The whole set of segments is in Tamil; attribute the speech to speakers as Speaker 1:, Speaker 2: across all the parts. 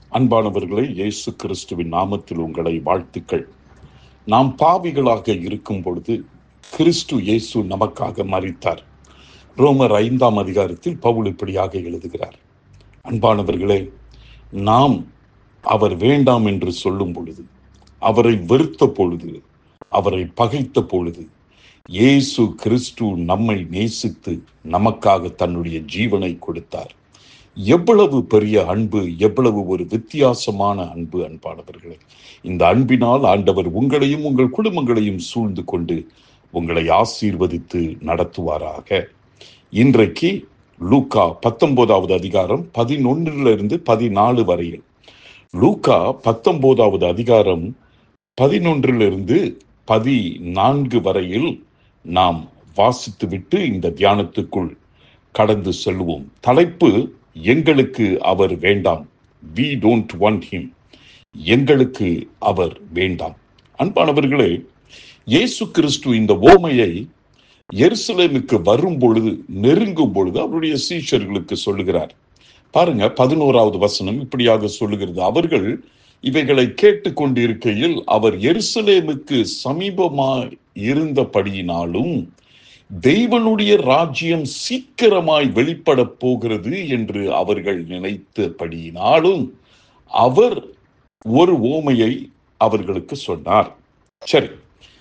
Speaker 1: அன்பானவர்களே இயேசு கிறிஸ்துவின் நாமத்தில் உங்களை வாழ்த்துக்கள் நாம் பாவிகளாக இருக்கும் பொழுது கிறிஸ்து இயேசு நமக்காக மறித்தார் ரோமர் ஐந்தாம் அதிகாரத்தில் பவுல் இப்படியாக எழுதுகிறார் அன்பானவர்களே நாம் அவர் வேண்டாம் என்று சொல்லும் பொழுது அவரை வெறுத்த பொழுது அவரை பகைத்த பொழுது இயேசு கிறிஸ்து நம்மை நேசித்து நமக்காக தன்னுடைய ஜீவனை கொடுத்தார் எவ்வளவு பெரிய அன்பு எவ்வளவு ஒரு வித்தியாசமான அன்பு அன்பானவர்களே இந்த அன்பினால் ஆண்டவர் உங்களையும் உங்கள் குடும்பங்களையும் சூழ்ந்து கொண்டு உங்களை ஆசீர்வதித்து நடத்துவாராக இன்றைக்கு லூக்கா பத்தொன்பதாவது அதிகாரம் பதினொன்றிலிருந்து பதினாலு வரையில் லூக்கா பத்தொன்பதாவது அதிகாரம் பதினொன்றிலிருந்து பதினான்கு வரையில் நாம் வாசித்துவிட்டு இந்த தியானத்துக்குள் கடந்து செல்வோம் தலைப்பு எங்களுக்கு அவர் வேண்டாம் வி டோன்ட் வாண்ட் ஹிம் எங்களுக்கு அவர் வேண்டாம் அன்பானவர்களே இயேசு கிறிஸ்து இந்த ஓமையை எருசலேமுக்கு வரும் பொழுது நெருங்கும் பொழுது அவருடைய சீஷர்களுக்கு சொல்லுகிறார் பாருங்க பதினோராவது வசனம் இப்படியாக சொல்லுகிறது அவர்கள் இவைகளை கேட்டுக்கொண்டிருக்கையில் அவர் எருசலேமுக்கு சமீபமாய் இருந்தபடியினாலும் தெய்வனுடைய ராஜ்யம் சீக்கிரமாய் வெளிப்பட போகிறது என்று அவர்கள் நினைத்தபடியினாலும் அவர் ஒரு ஓமையை அவர்களுக்கு சொன்னார் சரி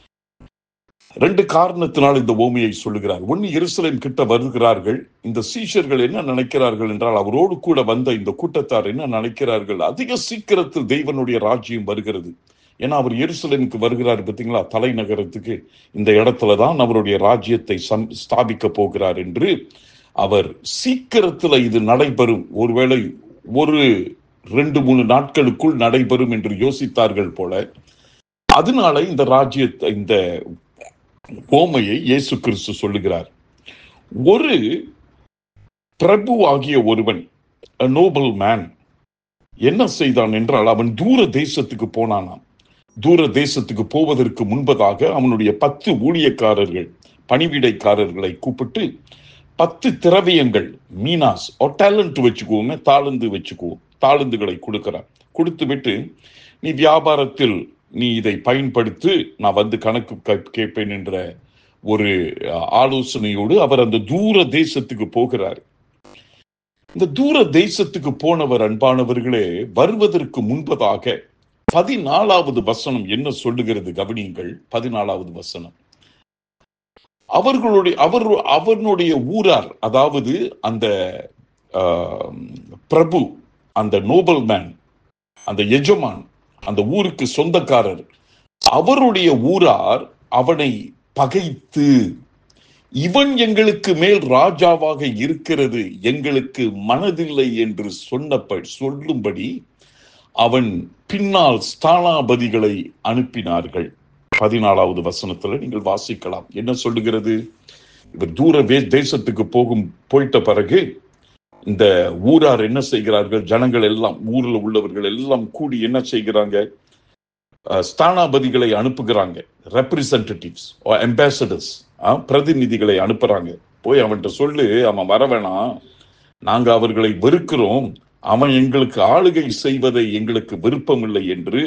Speaker 1: ரெண்டு காரணத்தினால் இந்த ஓமையை சொல்லுகிறார் ஒன்னு எருசலேம் கிட்ட வருகிறார்கள் இந்த சீஷர்கள் என்ன நினைக்கிறார்கள் என்றால் அவரோடு கூட வந்த இந்த கூட்டத்தார் என்ன நினைக்கிறார்கள் அதிக சீக்கிரத்தில் தெய்வனுடைய ராஜ்யம் வருகிறது ஏன்னா அவர் எருசலேமுக்கு வருகிறார் பார்த்தீங்களா தலைநகரத்துக்கு இந்த இடத்துல தான் அவருடைய ராஜ்யத்தை சம் ஸ்தாபிக்க போகிறார் என்று அவர் சீக்கிரத்தில் இது நடைபெறும் ஒருவேளை ஒரு ரெண்டு மூணு நாட்களுக்குள் நடைபெறும் என்று யோசித்தார்கள் போல அதனால இந்த ராஜ்யத்தை இந்த ஓமையை இயேசு கிறிஸ்து சொல்லுகிறார் ஒரு பிரபு ஆகிய ஒருவன் நோபல் மேன் என்ன செய்தான் என்றால் அவன் தூர தேசத்துக்கு போனானாம் தூர தேசத்துக்கு போவதற்கு முன்பதாக அவனுடைய பத்து ஊழியக்காரர்கள் பணிவிடைக்காரர்களை கூப்பிட்டு பத்து திரவியங்கள் மீனாஸ் டேலண்ட் வச்சுக்குவோமே தாளந்து வச்சுக்குவோம் தாளந்துகளை கொடுக்கிறான் கொடுத்து விட்டு நீ வியாபாரத்தில் நீ இதை பயன்படுத்தி நான் வந்து கணக்கு கேட்பேன் என்ற ஒரு ஆலோசனையோடு அவர் அந்த தூர தேசத்துக்கு போகிறார் இந்த தூர தேசத்துக்கு போனவர் அன்பானவர்களே வருவதற்கு முன்பதாக பதினாலாவது வசனம் என்ன சொல்லுகிறது கவனியுங்கள் பதினாலாவது வசனம் அவர்களுடைய அவர் அவனுடைய ஊரார் அதாவது அந்த பிரபு அந்த நோபல் மேன் அந்த எஜமான் அந்த ஊருக்கு சொந்தக்காரர் அவருடைய ஊரார் அவனை பகைத்து இவன் எங்களுக்கு மேல் ராஜாவாக இருக்கிறது எங்களுக்கு மனதில்லை என்று சொன்னபடி சொல்லும்படி அவன் பின்னால் ஸ்தானாபதிகளை அனுப்பினார்கள் பதினாலாவது வசனத்துல நீங்கள் வாசிக்கலாம் என்ன சொல்லுகிறது இவர் தூர தேசத்துக்கு போகும் போயிட்ட பிறகு இந்த ஊரார் என்ன செய்கிறார்கள் ஜனங்கள் எல்லாம் ஊர்ல உள்ளவர்கள் எல்லாம் கூடி என்ன செய்கிறாங்க ஸ்தானாபதிகளை அனுப்புகிறாங்க ரெப்ரசன்டேட்டிவ்ஸ் அம்பாசடர்ஸ் பிரதிநிதிகளை அனுப்புறாங்க போய் அவன்கிட்ட சொல்லு அவன் வர வேணாம் நாங்க அவர்களை வெறுக்கிறோம் அவன் எங்களுக்கு ஆளுகை செய்வதை எங்களுக்கு விருப்பமில்லை என்று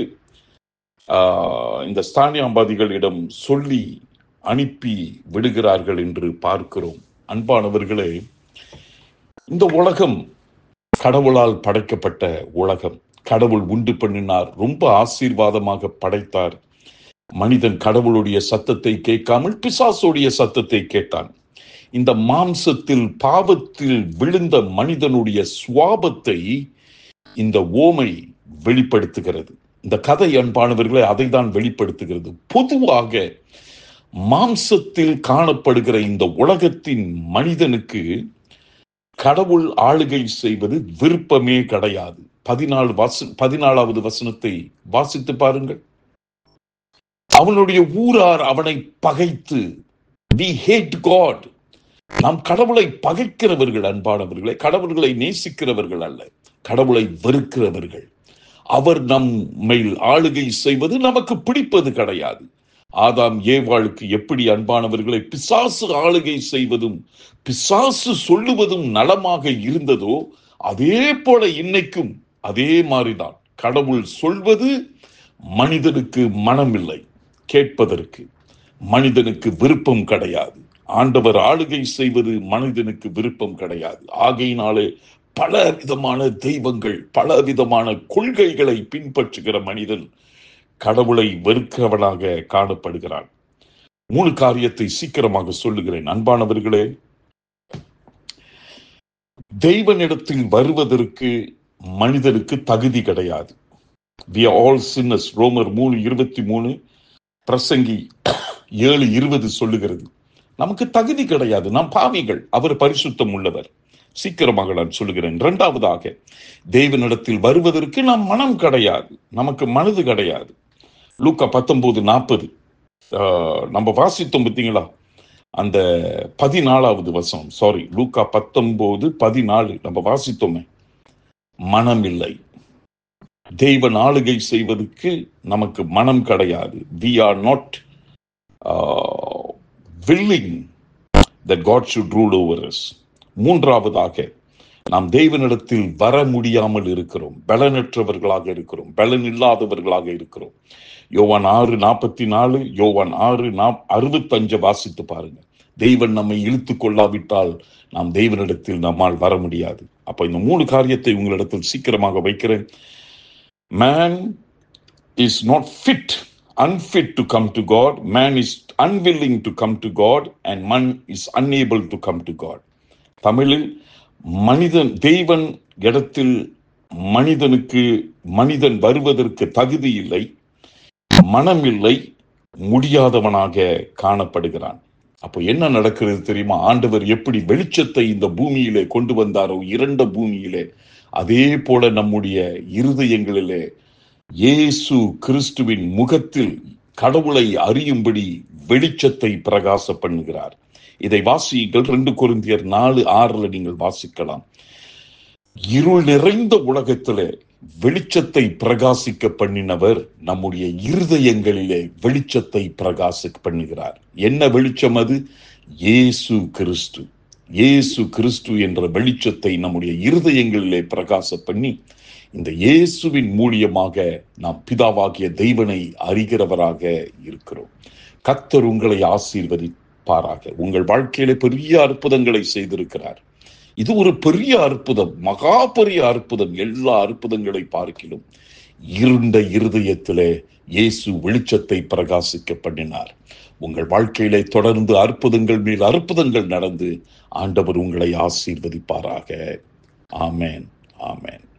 Speaker 1: இந்த ஸ்தானியாம்பாதிகளிடம் சொல்லி அனுப்பி விடுகிறார்கள் என்று பார்க்கிறோம் அன்பானவர்களே இந்த உலகம் கடவுளால் படைக்கப்பட்ட உலகம் கடவுள் உண்டு பண்ணினார் ரொம்ப ஆசீர்வாதமாக படைத்தார் மனிதன் கடவுளுடைய சத்தத்தை கேட்காமல் பிசாசுடைய சத்தத்தை கேட்டான் இந்த மாம்சத்தில் பாவத்தில் விழுந்த மனிதனுடைய சுவாபத்தை இந்த ஓமை வெளிப்படுத்துகிறது இந்த கதை அன்பானவர்களை அதை தான் வெளிப்படுத்துகிறது பொதுவாக மாம்சத்தில் காணப்படுகிற இந்த உலகத்தின் மனிதனுக்கு கடவுள் ஆளுகை செய்வது விருப்பமே கிடையாது பதினாலு வச பதினாலாவது வசனத்தை வாசித்து பாருங்கள் அவனுடைய ஊரார் அவனை பகைத்து வி ஹேட் காட் நாம் கடவுளை பகைக்கிறவர்கள் அன்பானவர்களை கடவுள்களை நேசிக்கிறவர்கள் அல்ல கடவுளை வெறுக்கிறவர்கள் அவர் நம்மை ஆளுகை செய்வது நமக்கு பிடிப்பது கிடையாது ஆதாம் ஏவாளுக்கு எப்படி அன்பானவர்களை பிசாசு ஆளுகை செய்வதும் பிசாசு சொல்லுவதும் நலமாக இருந்ததோ அதே போல இன்னைக்கும் அதே மாதிரிதான் கடவுள் சொல்வது மனிதனுக்கு மனம் இல்லை கேட்பதற்கு மனிதனுக்கு விருப்பம் கிடையாது ஆண்டவர் ஆளுகை செய்வது மனிதனுக்கு விருப்பம் கிடையாது ஆகையினாலே பல விதமான தெய்வங்கள் பல விதமான கொள்கைகளை பின்பற்றுகிற மனிதன் கடவுளை வெறுக்கிறவனாக காணப்படுகிறான் மூணு காரியத்தை சீக்கிரமாக சொல்லுகிறேன் அன்பானவர்களே தெய்வனிடத்தில் வருவதற்கு மனிதனுக்கு தகுதி கிடையாது வி ஆல் சின்னஸ் ரோமர் மூணு இருபத்தி மூணு பிரசங்கி ஏழு இருபது சொல்லுகிறது நமக்கு தகுதி கிடையாது நாம் பாவிகள் அவர் பரிசுத்தம் உள்ளவர் சீக்கிரமாக நான் சொல்லுகிறேன் இரண்டாவதாக தேவனிடத்தில் வருவதற்கு நாம் மனம் கிடையாது நமக்கு மனது கிடையாது லூக்கா பத்தொன்பது நாற்பது நம்ம வாசித்தோம் பார்த்தீங்களா அந்த பதினாலாவது வசம் சாரி லூக்கா பத்தொன்பது பதினாலு நம்ம வாசித்தோமே மனம் இல்லை தெய்வ ஆளுகை செய்வதற்கு நமக்கு மனம் கிடையாது we are not willing that God should rule over us மூன்றாவதாக நாம் தெய்வனிடத்தில் வர முடியாமல் இருக்கிறோம் பலனற்றவர்களாக இருக்கிறோம் பலன் இல்லாதவர்களாக இருக்கிறோம் யோவான் ஆறு நாற்பத்தி நாலு யோவான் ஆறு நாப் அறுபத்தஞ்சு வாசித்து பாருங்க தெய்வன் நம்மை இழுத்து கொள்ளாவிட்டால் நாம் தெய்வனிடத்தில் நம்மால் வர முடியாது அப்ப இந்த மூணு காரியத்தை உங்களிடத்தில் சீக்கிரமாக வைக்கிறேன் man is not fit unfit to come to God man is unwilling to come to God and man is unable to come to God தமிழில் மனிதன் தெய்வன் இடத்தில் மனிதனுக்கு மனிதன் வருவதற்கு தகுதி இல்லை மனம் இல்லை முடியாதவனாக காணப்படுகிறான் அப்போ என்ன நடக்கிறது தெரியுமா ஆண்டவர் எப்படி வெளிச்சத்தை இந்த பூமியிலே கொண்டு வந்தாரோ இரண்ட பூமியிலே அதே போல நம்முடைய இருதயங்களிலே இயேசு கிறிஸ்துவின் முகத்தில் கடவுளை அறியும்படி வெளிச்சத்தை பிரகாச பண்ணுகிறார் இதை வாசியுங்கள் ரெண்டு குருந்தியர் நாலு ஆறுல நீங்கள் வாசிக்கலாம் இருள் நிறைந்த உலகத்திலே வெளிச்சத்தை பிரகாசிக்க பண்ணினவர் நம்முடைய இருதயங்களிலே வெளிச்சத்தை பிரகாசிக்க பண்ணுகிறார் என்ன வெளிச்சம் அது இயேசு கிறிஸ்து இயேசு கிறிஸ்து என்ற வெளிச்சத்தை நம்முடைய இருதயங்களிலே பிரகாச பண்ணி இந்த இயேசுவின் மூலியமாக நாம் பிதாவாகிய தெய்வனை அறிகிறவராக இருக்கிறோம் கத்தர் உங்களை ஆசீர்வதிப்பாராக உங்கள் வாழ்க்கையில பெரிய அற்புதங்களை செய்திருக்கிறார் இது ஒரு பெரிய அற்புதம் மகா பெரிய அற்புதம் எல்லா அற்புதங்களை பார்க்கிலும் இருண்ட இருதயத்திலே இயேசு வெளிச்சத்தை பிரகாசிக்க பண்ணினார் உங்கள் வாழ்க்கையிலே தொடர்ந்து அற்புதங்கள் மேல் அற்புதங்கள் நடந்து ஆண்டவர் உங்களை ஆசீர்வதிப்பாராக ஆமேன் ஆமேன்